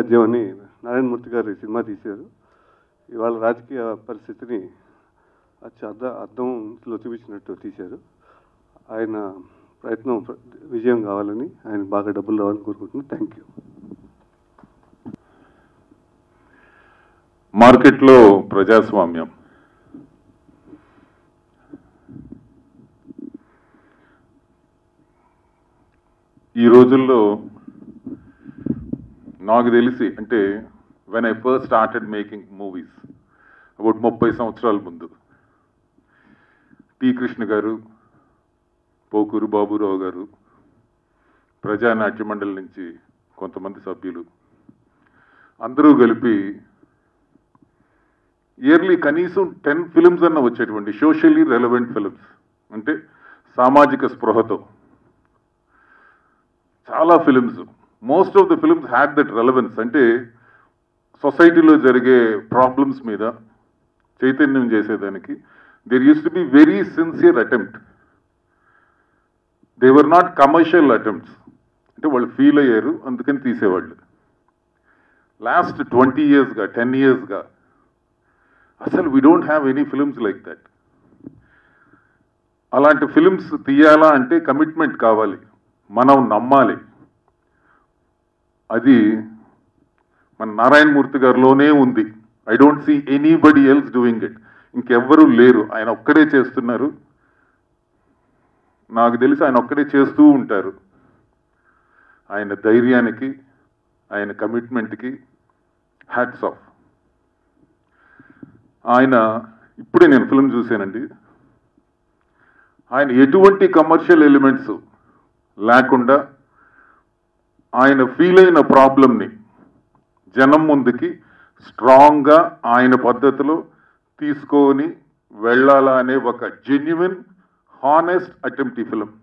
సామ్రాజ్యం అని నారాయణమూర్తి గారు ఈ సినిమా తీశారు ఇవాళ రాజకీయ పరిస్థితిని అచ్చ అర్థ అర్థంలో చూపించినట్టు తీశారు ఆయన ప్రయత్నం ప్ర- విజయం కావాలని ఆయన బాగా డబ్బులు రావాలని కోరుకుంటున్నాను థ్యాంక్ యూ మార్కెట్లో ప్రజాస్వామ్యం ఈ రోజుల్లో నాకు తెలిసి అంటే when I first started making movies about ముప్పై సంవత్సరాల ముందు టి కృష్ణ గారు పోకూరు బాబురావు గారు ప్రజానాట్య మండలి నుంచి కొంతమంది సభ్యులు అందరూ కలిపి ఇయర్లీ కనీసం టెన్ ఫిల్మ్స్ అన్న వచ్చేటువంటి సోషల్లీ రెలవెంట్ ఫిల్మ్స్ అంటే సామాజిక స్పృహతో చాలా films most of the films had that relevance అంటే సొసైటీలో జరిగే ప్రాబ్లమ్స్ మీద చైతన్యం చేసేదానికి there used to be very sincere attempt they were not commercial attempts అంటే వాళ్ళు ఫీల్ అయ్యారు అందుకని తీసేవాళ్ళు లాస్ట్ ట్వంటీ ఇయర్స్గా టెన్ ఇయర్స్గా అసలు we don't have any films like that అలాంటి ఫిల్మ్స్ తీయాలా అంటే కమిట్మెంట్ కావాలి మనం నమ్మాలి అది మన నారాయణమూర్తి గారిలోనే ఉంది I don't see anybody else doing it ఇంకెవ్వరూ లేరు ఆయన ఒక్కడే చేస్తున్నారు నాకు తెలిసి ఆయన ఒక్కడే చేస్తూ ఉంటారు ఆయన ధైర్యానికి ఆయన కమిట్మెంట్కి హ్యాట్స్ ఆఫ్ ఆయన ఇప్పుడే నేను ఫిల్మ్ చూశానండి ఆయన ఎటువంటి కమర్షియల్ ఎలిమెంట్స్ లేకుండా ఆయన ఫీల్ అయిన ప్రాబ్లంని జనం ముందుకి స్ట్రాంగ్గా ఆయన పద్ధతిలో తీసుకొని వెళ్ళాలా అనే ఒక జెన్యున్ హానెస్ట్ అటెంప్ట్ ఈ ఫిలిం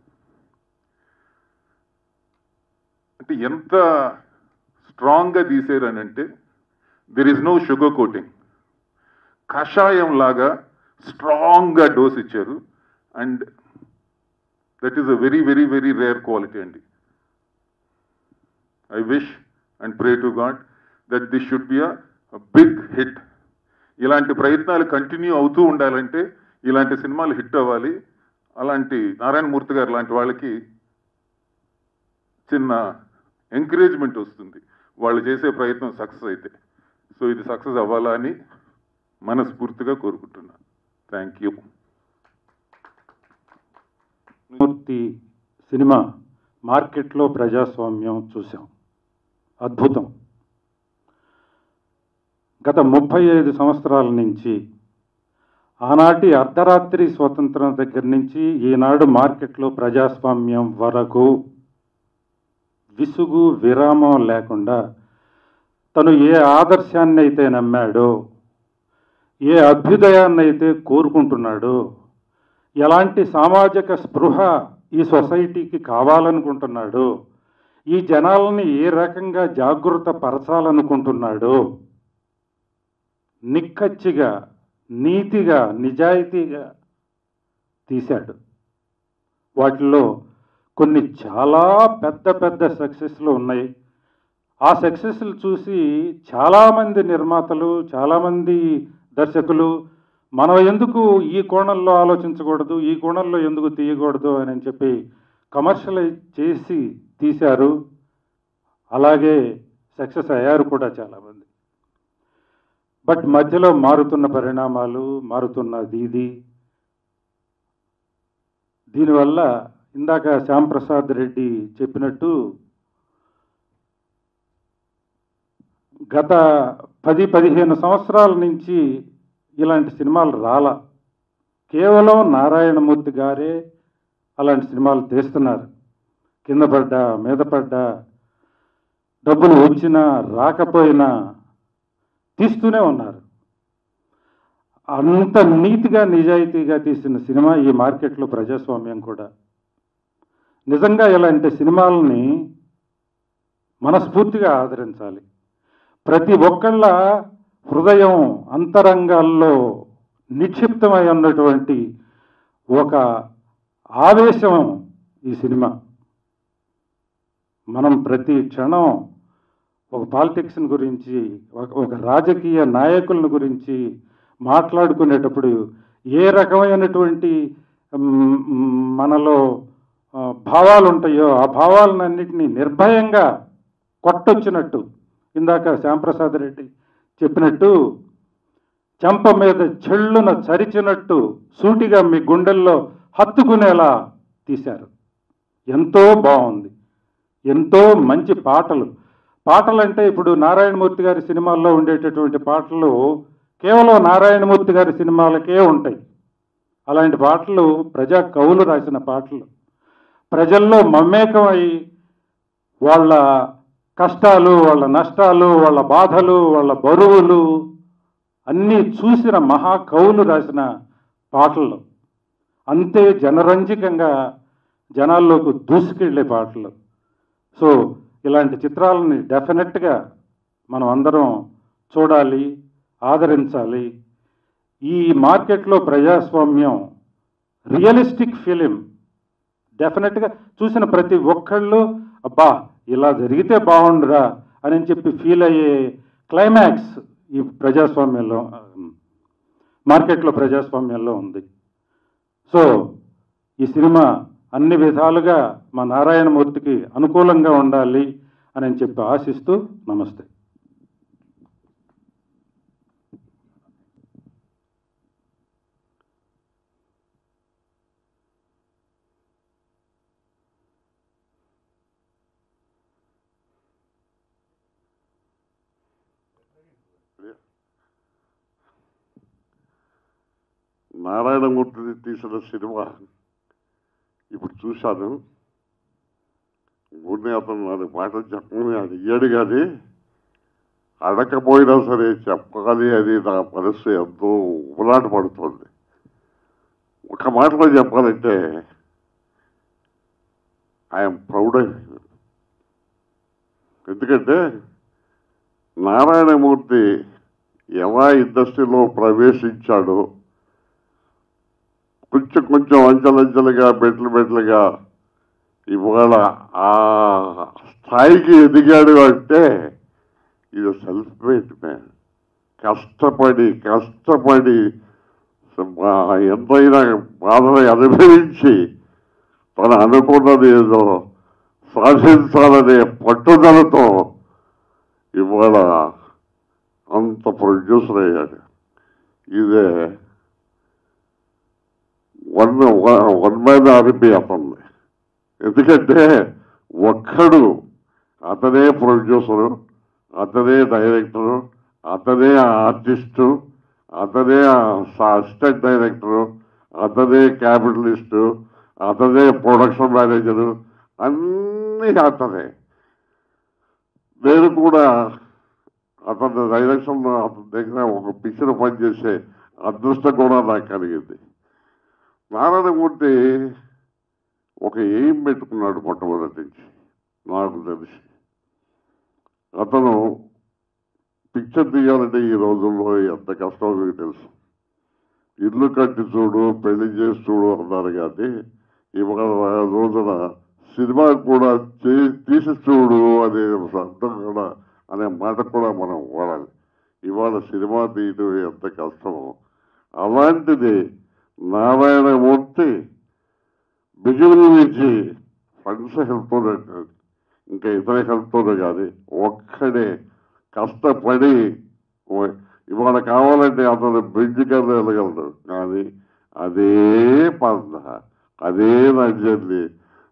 అంటే ఎంత స్ట్రాంగ్గా తీసారనంటే there is no sugar coating కషాయం లాగా స్ట్రాంగ్గా డోస్ ఇచ్చారు and that is a very very very rare quality అండి I wish and pray to god that this should be a big hit ఇలాంటి ప్రయత్నాలు కంటిన్యూ అవుతూ ఉండాలంటే ఇలాంటి సినిమాలు హిట్ అవ్వాలి అలాంటి నారాయణమూర్తి గారు లాంటి వాళ్ళకి చిన్న ఎంకరేజ్మెంట్ వస్తుంది వాళ్ళు చేసే ప్రయత్నం సక్సెస్ అయితే సో ఇది సక్సెస్ అవ్వాలా అని మనస్ఫూర్తిగా కోరుకుంటున్నాను థ్యాంక్ యూ మూర్తి సినిమా మార్కెట్లో ప్రజాస్వామ్యం చూసాం అద్భుతం గత ముప్పై ఐదు సంవత్సరాల నుంచి ఆనాటి అర్ధరాత్రి స్వతంత్రం దగ్గర నుంచి ఈనాడు మార్కెట్లో ప్రజాస్వామ్యం వరకు విసుగు విరామం లేకుండా తను ఏ ఆదర్శాన్ని అయితే నమ్మాడో ఏ అభ్యుదయాన్ని అయితే కోరుకుంటున్నాడో ఎలాంటి సామాజిక స్పృహ ఈ సొసైటీకి కావాలనుకుంటున్నాడో ఈ జనాలని ఏ రకంగా జాగృత పరచాలనుకుంటున్నాడో నిక్కచ్చిగా నీతిగా నిజాయితీగా తీశాడు వాటిలో కొన్ని చాలా పెద్ద పెద్ద సక్సెస్లు ఉన్నాయి ఆ సక్సెస్లు చూసి చాలామంది నిర్మాతలు చాలామంది దర్శకులు మనం ఎందుకు ఈ కోణంలో ఆలోచించకూడదు ఈ కోణంలో ఎందుకు తీయకూడదు అని చెప్పి కమర్షియలైజ్ చేసి తీశారు అలాగే సక్సెస్ అయ్యారు కూడా చాలామంది బట్ మధ్యలో మారుతున్న పరిణామాలు మారుతున్నది ఇది దీనివల్ల ఇందాక శ్యాంప్రసాద్ రెడ్డి చెప్పినట్టు గత పది పదిహేను సంవత్సరాల నుంచి ఇలాంటి సినిమాలు రాల కేవలం నారాయణమూర్తి గారే అలాంటి సినిమాలు తీస్తున్నారు కింద పడ్డా మీద పడ్డా డబ్బులు వచ్చినా రాకపోయినా తీస్తూనే ఉన్నారు అంత నీతిగా నిజాయితీగా తీసిన సినిమా ఈ మార్కెట్లో ప్రజాస్వామ్యం కూడా నిజంగా ఇలాంటి సినిమాలని మనస్ఫూర్తిగా ఆదరించాలి ప్రతి ఒక్కళ్ళ హృదయం అంతరంగాల్లో నిక్షిప్తమై ఉన్నటువంటి ఒక ఆవేశం ఈ సినిమా మనం ప్రతి క్షణం ఒక పాలిటిక్స్ గురించి ఒక ఒక రాజకీయ నాయకులను గురించి మాట్లాడుకునేటప్పుడు ఏ రకమైనటువంటి మ్, మ్, మనలో ఆ, భావాలు ఉంటాయో ఆ భావాలన్నింటినీ నిర్భయంగా కొట్టొచ్చినట్టు ఇందాక శ్యాంప్రసాద్ రెడ్డి చెప్పినట్టు చెంప మీద చెళ్ళున చరిచినట్టు సూటిగా మీ గుండెల్లో హత్తుకునేలా తీశారు ఎంతో బాగుంది ఎంతో మంచి పాటలు పాటలు అంటే ఇప్పుడు నారాయణమూర్తి గారి సినిమాల్లో ఉండేటటువంటి పాటలు కేవలం నారాయణమూర్తి గారి సినిమాలకే ఉంటాయి అలాంటి పాటలు ప్రజా కవులు రాసిన పాటలు ప్రజల్లో మమేకమై వాళ్ళ కష్టాలు వాళ్ళ నష్టాలు వాళ్ళ బాధలు వాళ్ళ బరువులు అన్నీ చూసిన మహాకవులు రాసిన పాటలు అంతే జనరంజకంగా జనాల్లోకి దూసుకెళ్ళే పాటలు సో ఇలాంటి చిత్రాలని డెఫినెట్గా మనం అందరం చూడాలి ఆదరించాలి ఈ మార్కెట్లో ప్రజాస్వామ్యం రియలిస్టిక్ ఫిలిం డెఫినెట్గా చూసిన ప్రతి ఒక్కళ్ళు అబ్బా ఇలా జరిగితే బాగుండురా అని చెప్పి ఫీల్ అయ్యే క్లైమాక్స్ ఈ ప్రజాస్వామ్యంలో మార్కెట్లో ప్రజాస్వామ్యంలో ఉంది సో ఈ సినిమా అన్ని విధాలుగా మా నారాయణమూర్తికి అనుకూలంగా ఉండాలి అని చెప్పి ఆశిస్తూ నమస్తే నారాయణమూర్తి తీసిన సినిమా ఇప్పుడు చూశాను ఊరినే అతను నాలుగు మాటలు చెప్పమని అడిగాడు కానీ అడగకపోయినా సరే చెప్పాలి అని నా మనసు ఎంతో ఉబలాట పడుతుంది ఒక మాటలో చెప్పాలంటే ఐఎమ్ ప్రౌడ్ ఎందుకంటే నారాయణమూర్తి ఎలా ఇండస్ట్రీలో ప్రవేశించాడో కొంచెం కొంచెం అంచెలంచెలుగా మెట్లు మెట్లుగా ఇవాళ ఆ స్థాయికి ఎదిగాడు అంటే ఇది సెల్ఫ్ మేడ్ మ్యాన్ కష్టపడి కష్టపడి ఆ ఎంతైనా బాధని అనుభవించి తను అనుకున్నది ఏదో సాధించాలనే పట్టుదలతో ఇవాళ అంత ప్రొడ్యూసర్ అయ్యాడు ఇదే వన్ వన్ మ్యాన్ ఆర్మీ అతన్ని ఎందుకంటే ఒక్కడు అతనే ప్రొడ్యూసరు అతనే డైరెక్టరు అతనే ఆర్టిస్టు అతనే అసిస్టెంట్ డైరెక్టరు అతనే క్యాపిటలిస్టు అతనే ప్రొడక్షన్ మేనేజరు అన్నీ అతనే నేను కూడా అతని డైరెక్షన్లో అతని దగ్గర ఒక పిక్చర్ పనిచేసే అదృష్టం కూడా నాకు కలిగింది నారాయణమూర్తి ఒక ఎయిం పెట్టుకున్నాడు మొట్టమొదటి నుంచి నాకు తెలిసి అతను పిక్చర్ తీయాలంటే ఈ రోజుల్లో ఎంత కష్టమో మీకు తెలుసు ఇల్లు కట్టి చూడు పెళ్లి చేసి చూడు అన్నారు కానీ ఇవాళ రోజున సినిమా కూడా చే- తీసి చూడు అనే అర్థం కూడా అనే మాట కూడా మనం వాడాలి ఇవాళ సినిమా తీయడం ఎంత కష్టమో అలాంటిది నారాయణమూర్తి బిజువుల నుంచి ఫండ్స్ హెల్ప్తో ఇంకా ఇతర హెల్ప్తోనే కాదు ఒక్కడే కష్టపడి ఓ- ఇవాళ కావాలంటే అతను బ్రిడ్జ్ కింద వెళ్ళగలడు కానీ అదే పంద అదే నడిచింది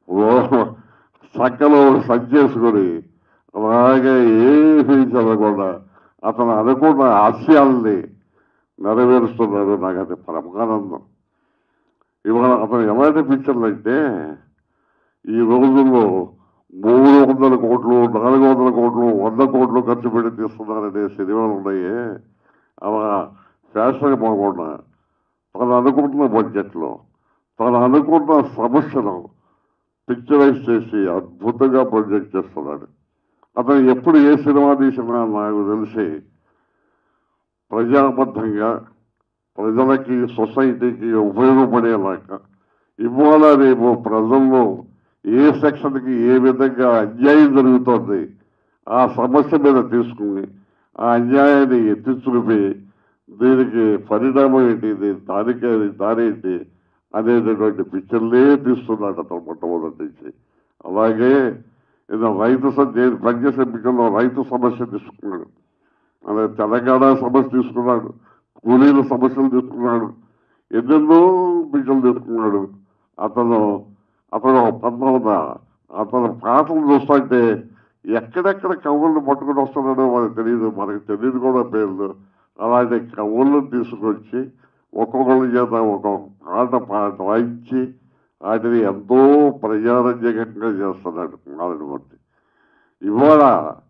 చక్కలో సంచేసుకొని అలాగే ఏమీ చదవకుండా అతను అనుకున్న ఆశయాల్ని నెరవేరుస్తున్నాడు నాకు అది పరమానందం ఇవాళ అతను ఎలాంటి పిక్చర్లు అంటే ఈ రోజుల్లో మూడు వందల కోట్లు నాలుగు వందల కోట్లు వంద కోట్లు ఖర్చు పెట్టి తీస్తున్నారనే సినిమాలు ఉన్నాయి అలా ఫ్యాషన్ పోకుండా తను అనుకుంటున్న బడ్జెట్లో తను అనుకున్న సమస్యను పిక్చరైజ్ చేసి అద్భుతంగా ప్రొజెక్ట్ చేస్తున్నాడు అతను ఎప్పుడు ఏ సినిమా తీసినా నాకు తెలిసి ప్రజాబద్ధంగా ప్రజలకి సొసైటీకి ఉపయోగపడేలాగా ఇవాళ రేపు ప్రజల్లో ఏ సెక్షన్కి ఏ విధంగా అన్యాయం జరుగుతోంది ఆ సమస్య మీద తీసుకుని ఆ అన్యాయాన్ని ఎత్తి చూపి దీనికి పరిణామం ఏంటి దీని దానికి దారేంటి అనేటటువంటి పిక్చర్లే తీస్తున్నాడు అతను మొట్టమొదటి నుంచి అలాగే ఏదో రైతు స- నేను పనిచేసే పిక్చర్లో రైతు సమస్య తీసుకున్నాడు అలాగే తెలంగాణ సమస్య తీసుకున్నాడు కూలీల సమస్యలు తీసుకున్నాడు ఎన్నెన్నో పిక్చర్లు తీసుకున్నాడు అతను అతను ఒక పద్మ ఉందా అతను పాటలు చూస్తుంటే ఎక్కడెక్కడ కవులను పట్టుకుని వస్తున్నాడో మనకు తెలియదు మనకు తెలియదు కూడా పేర్లు అలాంటి కవులను తీసుకొచ్చి ఒక్కొక్కరి చేత ఒక్కొక్క పాట పాట వాయించి వాటిని ఎంతో ప్రజారంజకంగా చేస్తున్నాడు మాధవమూర్తి ఇవాళ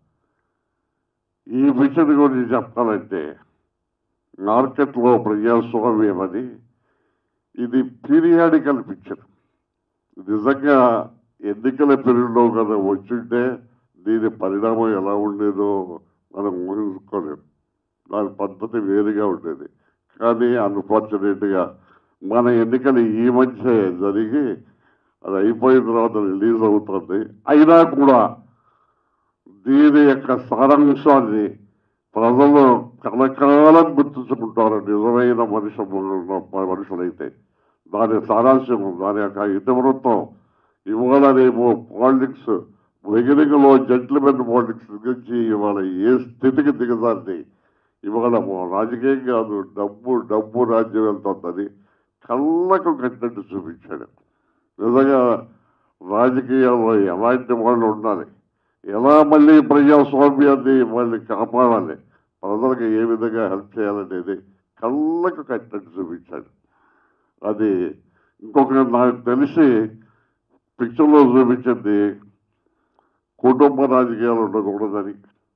ఈ విషయం గురించి చెప్పాలంటే మార్కెట్లో ప్రజాస్వామ్యం అని ఇది పీరియాడికల్ పిక్చర్ నిజంగా ఎన్నికల పీరియడ్లో కదా వచ్చింటే దీని పరిణామం ఎలా ఉండేదో మనం ఊహించుకోలేము దాని పద్ధతి వేరుగా ఉండేది కానీ అన్ఫార్చునేట్గా మన ఎన్నికలు ఈ మధ్య జరిగి అది అయిపోయిన తర్వాత రిలీజ్ అవుతుంది అయినా కూడా దీని యొక్క సారాంశాన్ని ప్రజలు కలకాలం గుర్తుంచుకుంటారు నిజమైన మనిషి మనుషులైతే దాని సారాంశం దాని యొక్క ఇతివృత్తం ఇవాళ రేపు పాలిటిక్స్ బహిరంగలో జెంట్లమెన్ పాలిటిక్స్ గురించి ఇవాళ ఏ స్థితికి దిగదాన్ని ఇవాళ రాజకీయం కాదు డబ్బు డబ్బు రాజ్యం వెళ్తుందని కళ్ళకు కట్టినట్టు చూపించాడు నిజంగా రాజకీయాల్లో ఎలాంటి వాళ్ళు ఉండాలి ఎలా మళ్ళీ ప్రజాస్వామ్యాన్ని మళ్ళీ కాపాడాలి ప్రజలకు ఏ విధంగా హెల్ప్ చేయాలనేది కళ్ళకు కట్టినట్టు చూపించాడు అది ఇంకొక నాకు తెలిసి పిక్చర్లో చూపించింది కుటుంబ రాజకీయాలు ఉండకూడదని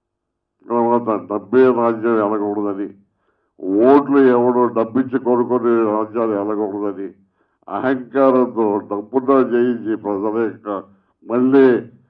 తర్వాత డబ్బే రాజ్యం వెళ్ళకూడదని ఓట్లు ఎవడో డబ్బిచ్చి కొనుక్కొని రాజ్యాలు వెళ్ళకూడదని అహంకారంతో డబ్బుతో జయించి ప్రజల యొక్క మళ్ళీ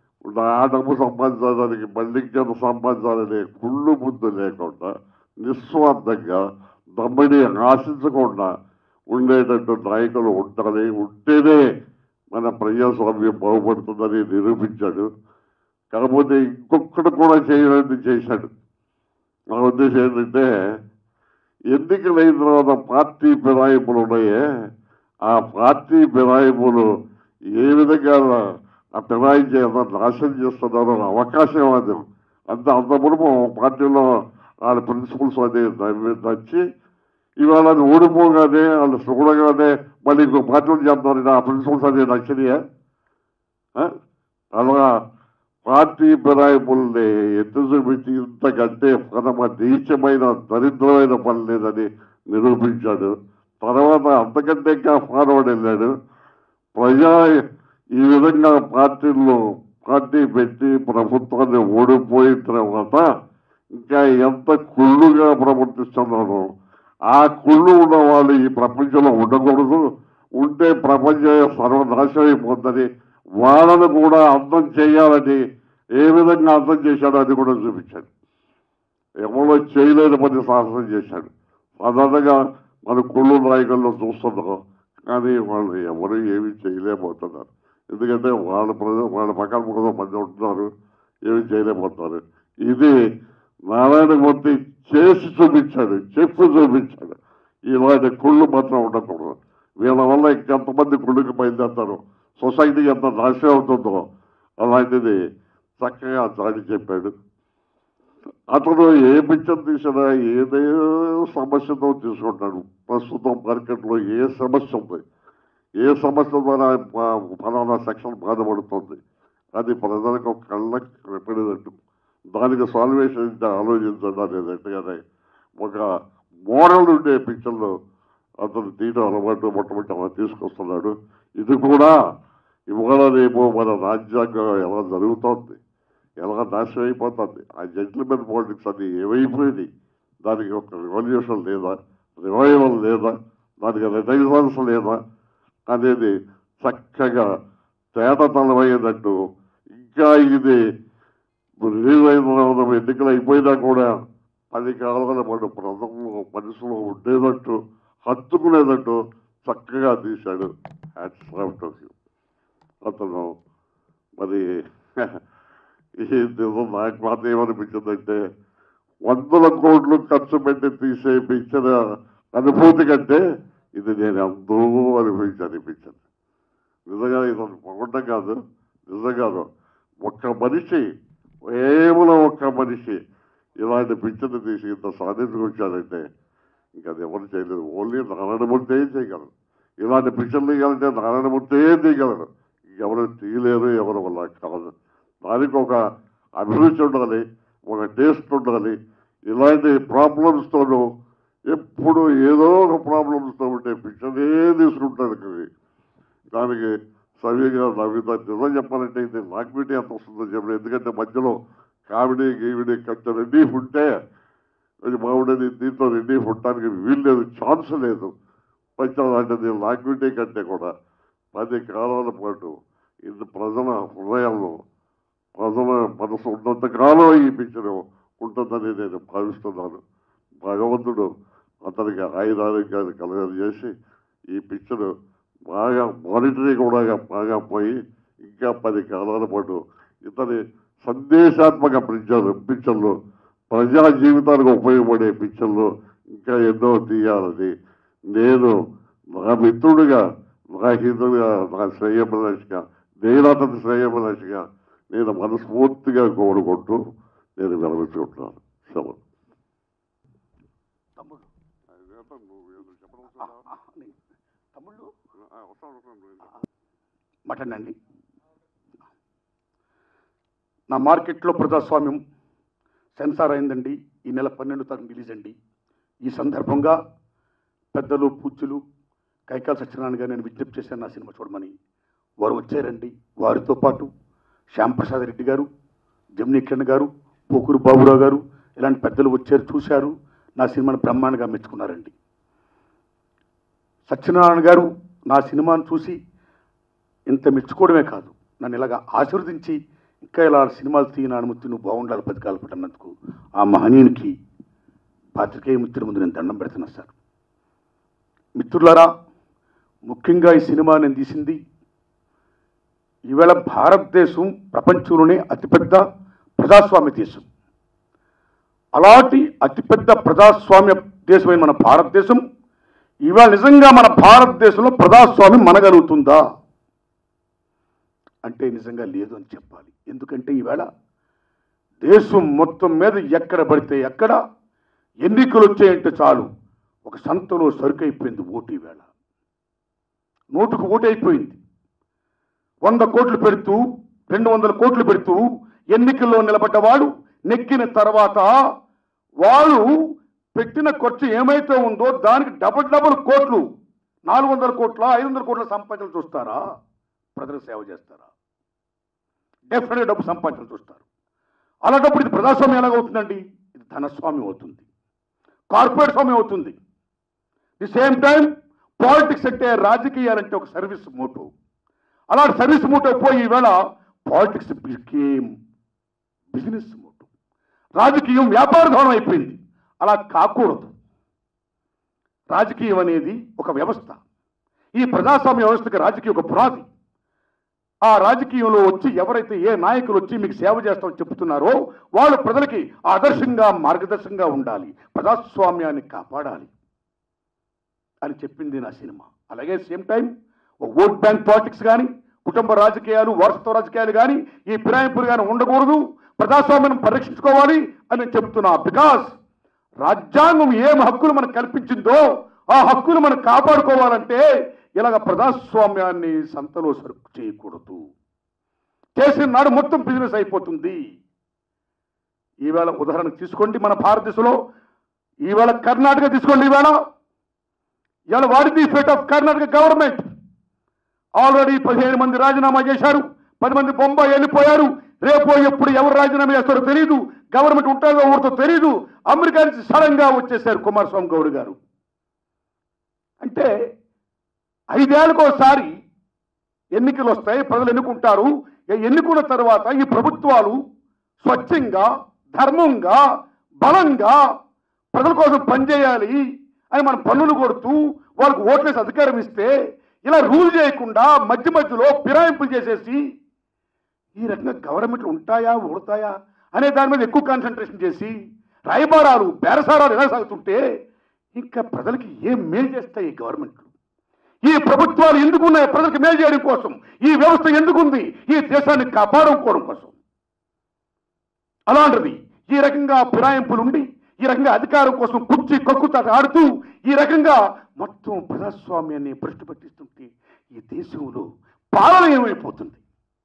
ఆ డబ్బు సంపాదించడానికి మళ్ళీ ఇంకెంత సంపాదించాలనే కుళ్ళు బుద్ధి లేకుండా నిస్వార్థంగా దమ్మిని ఆశించకుండా ఉండేటట్టు నాయకులు ఉండాలి ఉంటేనే మన ప్రజాస్వామ్యం బాగుపడుతుందని నిరూపించాడు కాకపోతే ఇంకొకటి కూడా చేయడానికి చేశాడు నా ఉద్దేశం ఏంటంటే ఎన్నికలైన తర్వాత పార్టీ ఫిరాయింపులు ఉన్నాయే ఆ పార్టీ ఫిరాయింపులు ఏ విధంగా ఆ ఫిరాయించి ఎంత నాశనం చేస్తున్నారో అవకాశం అది అంత అంత మునుపు పార్టీలో వాళ్ళ ప్రిన్సిపల్స్ అది నమ్మి- నచ్చి ఇవాళ అది ఓడిపోగానే వాళ్ళు చూడగానే మళ్ళీ ఇంకో పార్టీలు చేస్తున్నారు ఆ ప్రిన్సిపల్స్ అది నచ్చినాయా ఆ? అలా పార్టీ ఫిరాయింపుల్ని ఎత్తు చూపించి ఇంతకంటే పరమ నీచమైన దరిద్రమైన పని లేదని నిరూపించాడు తర్వాత అంతకంటే ఇంకా ఫార్వర్డ్ వెళ్ళాడు ప్రజా ఈ విధంగా పార్టీల్లో పార్టీ పెట్టి ప్రభుత్వాన్ని ఓడిపోయిన తర్వాత ఇంకా ఎంత కుళ్ళుగా ప్రవర్తిస్తున్నారో ఆ కుళ్ళు ఉన్న వాళ్ళు ఈ ప్రపంచంలో ఉండకూడదు ఉంటే ప్రపంచం సర్వనాశనం అయిపోతుందని వాళ్ళను కూడా అర్థం చేయాలని ఏ విధంగా అర్థం చేశాడో అది కూడా చూపించాడు ఎవరో చేయలేని పని సాహసం చేశాడు సాధారణంగా మన కుళ్ళు నాయకుల్లో చూస్తున్నాం కానీ వాళ్ళు ఎవరు ఏమీ చేయలేకపోతున్నారు ఎందుకంటే వాళ్ళ ప్రజలు వాళ్ళ పక్కన పక్కన మంది ఉంటున్నారు ఏమి చేయలేకపోతున్నారు ఇది నారాయణమూర్తి చేసి చూపించాడు చెప్పి చూపించాడు ఇలాంటి కుళ్ళు మాత్రం ఉండకూడదు వీళ్ళ వల్ల ఇంకెంతమంది కుళ్ళుకి బయలుదేరుతారు సొసైటీ ఎంత నాశనం అవుతుందో అలాంటిది చక్కగా చాటి చెప్పాడు అతను ఏ పిక్చర్ తీసినా ఏదో సమస్యతో తీసుకుంటాడు ప్రస్తుతం మార్కెట్లో ఏ సమస్య ఉంది ఏ సమస్య ద్వారా ప- ఫలానా సెక్షన్ బాధపడుతుంది అది ప్రజలకు కళ్ళకి కనపడేటట్టు దానికి సాల్వేషన్ ఏంటో ఆలోచించండి అనేటట్టుగానే ఒక మోరల్ ఉండే పిక్చర్లో అతను తీయడం అలవాటు మొట్టమొదటి అలా తీసుకొస్తున్నాడు ఇది కూడా ఇవాళ రేపు మన రాజ్యాంగం ఎలా జరుగుతోంది ఎలా నాశనం అయిపోతుంది ఆ జెంట్లమెన్ పాలిటిక్స్ అది ఏమైపోయింది దానికి ఒక రివల్యూషన్ లేదా రివైవల్ లేదా దానికి రిటైజన్స్ లేదా అనేది చక్కగా తేటతలమయ్యేటట్టు ఇంకా ఇది రిలీజ్ అయిన తర్వాత ఎన్నికలు అయిపోయినా కూడా పది కాలాల మన ప్రజల్లో మనసులో ఉండేటట్టు హత్తుకునేటట్టు చక్కగా తీశాడు హ్యాట్స్ ఆఫ్ టు హిమ్. అతను మరి ఈ నిజం నాకు మాత్రం ఏమనిపించిందంటే వందల కోట్లు ఖర్చు పెట్టి తీసే పిక్చర్ అనుభూతి కంటే ఇది నేను ఎంతో అనిపించి అనిపించింది నిజంగా ఇది పొగడం కాదు నిజంగాను ఒక్క మనిషి ఏములో ఒక్క మనిషి ఇలాంటి పిక్చర్ని తీసి ఇంత సాధించుకొచ్చాడంటే ఇంకా అది ఎవరు చేయలేదు ఓన్లీ నారాయణమూర్తి ఏం చేయగలరు ఇలాంటి పిక్చర్లు తీయాలంటే నారాయణమూర్తి ఏం తీయగలరు ఎవరు తీయలేరు ఎవరు వల్ల కాదు దానికి ఒక అభిరుచి ఉండాలి ఒక టేస్ట్ ఉండాలి ఇలాంటి ప్రాబ్లమ్స్తోనూ ఎప్పుడు ఏదో ఒక ప్రాబ్లమ్స్తో ఉంటే పిక్చర్నే తీసుకుంటాడు కవి దానికి సవ్యంగా నవ్విత నిజం చెప్పాలంటే ఇది నాక్బిటీ ఎంత వస్తుందో చెప్పండి ఎందుకంటే మధ్యలో కామెడీ గీవిడీ ఖర్చు రిలీఫ్ ఉంటే అది బాగుండేది దీంట్లో రిలీఫ్ ఉండడానికి వీలు లేదు ఛాన్స్ లేదు కొంచెం లాంటిది లాక్బిటీ కంటే కూడా పది కాలాల పాటు ఇది ప్రజల హృదయాల్లో ప్రజల మనసు ఉన్నంత కాలం ఈ పిక్చర్ ఉంటుందని నేను భావిస్తున్నాను భగవంతుడు అతనికి ఆయుధారోగ్యాన్ని కలగజేసి ఈ పిక్చర్ బాగా మానిటరీ కూడా బాగా పోయి ఇంకా పది కాలాల పాటు ఇతని సందేశాత్మక పిక్చర్లు పిక్చర్లు ప్రజా జీవితానికి ఉపయోగపడే పిక్చర్లు ఇంకా ఎన్నో తీయాలని నేను నా మిత్రుడిగా నా హితుడిగా నా శ్రేయభిలాషిగా నేను అతని శ్రేయభిలాషిగా నేను మనస్ఫూర్తిగా కోరుకుంటూ నేను విరమించుకుంటున్నాను సెలవు తమ్ముడు తమ్ముళ్ళు మటండి నా మార్కెట్లో ప్రజాస్వామ్యం సెన్సార్ అయిందండి ఈ నెల పన్నెండు తారీఖు రిలీజ్ అండి ఈ సందర్భంగా పెద్దలు పూజ్యులు కైకాల సత్యనారాయణ గారు నేను విజ్ఞప్తి చేశాను నా సినిమా చూడమని వారు వచ్చారండి వారితో పాటు శ్యాంప్రసాద్ రెడ్డి గారు జమినీ కిరణ్ గారు పోకూరు బాబురావు గారు ఇలాంటి పెద్దలు వచ్చారు చూశారు నా సినిమాను బ్రహ్మాండంగా మెచ్చుకున్నారండి సత్యనారాయణ గారు నా సినిమాను చూసి ఇంత మెచ్చుకోవడమే కాదు నన్ను ఇలాగా ఆశీర్వదించి ఇంకా ఇలా సినిమాలు తీయని అనుమతి నువ్వు బాగుండాలి పథకాలు పట్టన్నందుకు ఆ మహనీయునికి పాత్రికేయ మిత్రుల ముందు నేను దండం పెడుతున్నా సార్ మిత్రులారా ముఖ్యంగా ఈ సినిమా నేను తీసింది ఈవేళ భారతదేశం ప్రపంచంలోనే అతిపెద్ద ప్రజాస్వామ్య దేశం అలాంటి అతిపెద్ద ప్రజాస్వామ్య దేశమైన మన భారతదేశం ఇవాళ నిజంగా మన భారతదేశంలో ప్రజాస్వామ్యం మనగలుగుతుందా అంటే నిజంగా లేదు అని చెప్పాలి ఎందుకంటే ఈవేళ దేశం మొత్తం మీద ఎక్కడ పడితే ఎక్కడ ఎన్నికలు వచ్చాయంటే చాలు ఒక సంతలో సరుకైపోయింది ఓటు ఈవేళ నోటుకు ఓటు అయిపోయింది వంద కోట్లు పెడుతూ రెండు వందల కోట్లు పెడుతూ ఎన్నికల్లో నిలబడ్డవాడు నెక్కిన తర్వాత వాళ్ళు పెట్టిన ఖర్చు ఏమైతే ఉందో దానికి డబల్ డబల్ కోట్లు నాలుగు వందల కోట్ల ఐదు వందల కోట్ల సంపాదన చూస్తారా ప్రజలకు సేవ చేస్తారా డెఫినెట్ డబ్బు సంపాదన చూస్తారు అలాంటప్పుడు ఇది ప్రజాస్వామ్యం ఎలాగవుతుందండి ఇది ధనస్వామ్యం అవుతుంది కార్పొరేట్ స్వామ్యం అవుతుంది ది సేమ్ టైం పాలిటిక్స్ అంటే రాజకీయాలంటే ఒక సర్వీస్ మోటో అలాంటి సర్వీస్ మోటో పోయి ఈవేళ పాలిటిక్స్ బికేమ్ బిజినెస్ మోటో రాజకీయం వ్యాపార ధోరణం అయిపోయింది అలా కాకూడదు రాజకీయం అనేది ఒక వ్యవస్థ ఈ ప్రజాస్వామ్య వ్యవస్థకి రాజకీయం ఒక పునాది ఆ రాజకీయంలో వచ్చి ఎవరైతే ఏ నాయకులు వచ్చి మీకు సేవ చేస్తామని చెప్తున్నారో వాళ్ళు ప్రజలకి ఆదర్శంగా మార్గదర్శకంగా ఉండాలి ప్రజాస్వామ్యాన్ని కాపాడాలి అని చెప్పింది నా సినిమా అలాగే సేమ్ టైం ఒక ఓట్ బ్యాంక్ పాలిటిక్స్ కానీ కుటుంబ రాజకీయాలు వారసత్వ రాజకీయాలు కానీ ఈ ఫిరాయింపులు కానీ ఉండకూడదు ప్రజాస్వామ్యం పరిరక్షించుకోవాలి అని నేను చెప్తున్నా బికాస్ రాజ్యాంగం ఏం హక్కులు మనకు కల్పించిందో ఆ హక్కులు మనం కాపాడుకోవాలంటే ఇలాగ ప్రజాస్వామ్యాన్ని సంతలో సరుకు చేయకూడదు చేసిన నాడు మొత్తం బిజినెస్ అయిపోతుంది ఈవేళ ఉదాహరణ తీసుకోండి మన భారతదేశంలో ఈవేళ కర్ణాటక తీసుకోండి ఈవేళ ఇవాళ what the fate of Karnataka government already పదిహేను మంది రాజీనామా చేశారు పది మంది బొంబాయి వెళ్ళిపోయారు రేపు ఎప్పుడు ఎవరు రాజీనామా చేస్తారో తెలియదు గవర్నమెంట్ ఉంటుందో ఎవరితో తెలియదు అమెరికా నుంచి సడన్ గా వచ్చేసారు కుమారస్వామి గౌడ్ గారు అంటే ఐదేళ్ళకు ఒకసారి ఎన్నికలు వస్తాయి ప్రజలు ఎన్నుకుంటారు ఈ ఎన్నుకున్న తర్వాత ఈ ప్రభుత్వాలు స్వచ్ఛంగా ధర్మంగా బలంగా ప్రజల కోసం పనిచేయాలి అని మనం పన్నులు కొడుతూ వాళ్ళకు ఓట్లేసి అధికారం ఇస్తే ఇలా రూల్ చేయకుండా మధ్య మధ్యలో ఫిరాయింపులు చేసేసి ఈ రకంగా గవర్నమెంట్లు ఉంటాయా ఊడతాయా అనే దాని మీద ఎక్కువ కాన్సన్ట్రేషన్ చేసి రాయబారాలు బేరసారాలు ఎలా సాగుతుంటే ఇంకా ప్రజలకి ఏం మేలు చేస్తాయి ఈ గవర్నమెంట్లు ఈ ప్రభుత్వాలు ఎందుకు ఉన్నాయి ప్రజలకు మేలు చేయడం కోసం ఈ వ్యవస్థ ఎందుకుంది ఈ దేశాన్ని కాపాడుకోవడం కోసం అలాంటిది ఈ రకంగా ఫిరాయింపులుండి ఈ రకంగా అధికారం కోసం కుర్చీ కక్కుతాట ఆడుతూ ఈ రకంగా మొత్తం ప్రజాస్వామ్యాన్ని భ్రష్టు పట్టిస్తుంటే ఈ దేశంలో పాలన ఏమైపోతుంది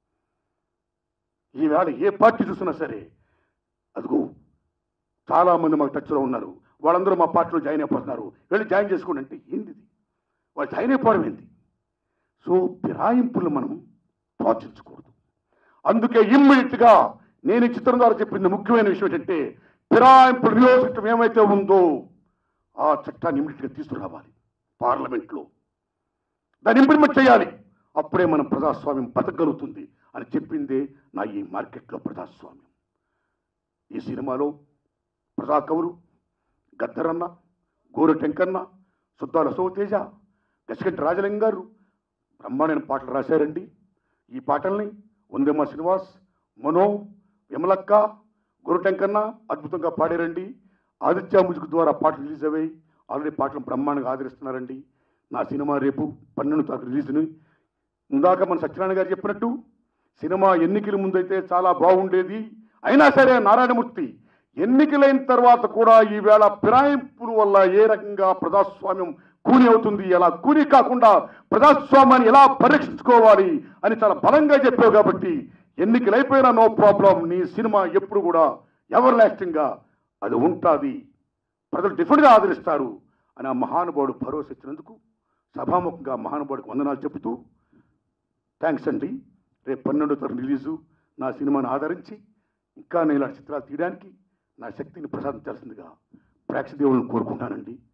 ఈవేళ ఏ పార్టీ చూసినా సరే అదిగో చాలా మంది మాకు టచ్లో ఉన్నారు వాళ్ళందరూ మా పార్టీలో జాయిన్ అయిపోతున్నారు వెళ్ళి జాయిన్ చేసుకోండి అంటే ఏంది ఇది? వాళ్ళు జాయిన్ అయిపోవడం ఏంది సో ఫిరాయింపులు మనం ప్రోత్సహించకూడదు అందుకే ఇమ్మీడియట్గా నేను ఈ చిత్రం ద్వారా చెప్పింది ముఖ్యమైన విషయం ఏంటంటే ఫిరాయింపులు నిరోధక చట్టం ఏమైతే ఉందో ఆ చట్టాన్ని ఇమ్మీడియట్గా తీసుకురావాలి పార్లమెంట్లో దాన్ని ఇంప్లిమెంట్ చేయాలి అప్పుడే మనం ప్రజాస్వామ్యం బతకగలుగుతుంది అని చెప్పిందే నా ఈ మార్కెట్లో ప్రజాస్వామ్యం ఈ సినిమాలో ప్రజా కవులు గద్దరన్న గోరు టెంకన్న సుద్దాల సోతేజ గసిగంటి రాజలింగం గారు బ్రహ్మాండమైన పాటలు రాశారండి ఈ పాటల్ని వందేమ శ్రీనివాస్ మనో విమలక్క గురు టెంకన్న అద్భుతంగా పాడారండి ఆదిత్య మ్యూజిక్ ద్వారా పాటలు రిలీజ్ అయ్యాయి ఆల్రెడీ పాటలు బ్రహ్మాండంగా ఆదరిస్తున్నారండి నా సినిమా రేపు పన్నెండు తారీఖు రిలీజ్ని ఇందాక మన సత్యనారాయణ గారు చెప్పినట్టు సినిమా ఎన్నికల ముందైతే చాలా బాగుండేది అయినా సరే నారాయణమూర్తి ఎన్నికలైన తర్వాత కూడా ఈవేళ ఫిరాయింపుల వల్ల ఏ రకంగా ప్రజాస్వామ్యం కూని అవుతుంది ఎలా కూని కాకుండా ప్రజాస్వామ్యాన్ని ఎలా పరీక్షించుకోవాలి అని చాలా బలంగా చెప్పావు కాబట్టి ఎన్నికలైపోయినా నో ప్రాబ్లం నీ సినిమా ఎప్పుడు కూడా ఎవర్ లాస్టింగ్గా అది ఉంటుంది ప్రజలు డిఫరెంట్గా ఆదరిస్తారు అని ఆ మహానుభావుడు భరోసా ఇచ్చినందుకు సభాముఖంగా మహానుభావుడికి వందనాలు చెబుతూ థ్యాంక్స్ అండి రేపు పన్నెండో తరగతి రిలీజు నా సినిమాను ఆదరించి ఇంకా నేను ఇలాంటి చిత్రాలు తీయడానికి నా శక్తిని ప్రసాదించాల్సిందిగా ప్రేక్షదేవులను కోరుకుంటానండి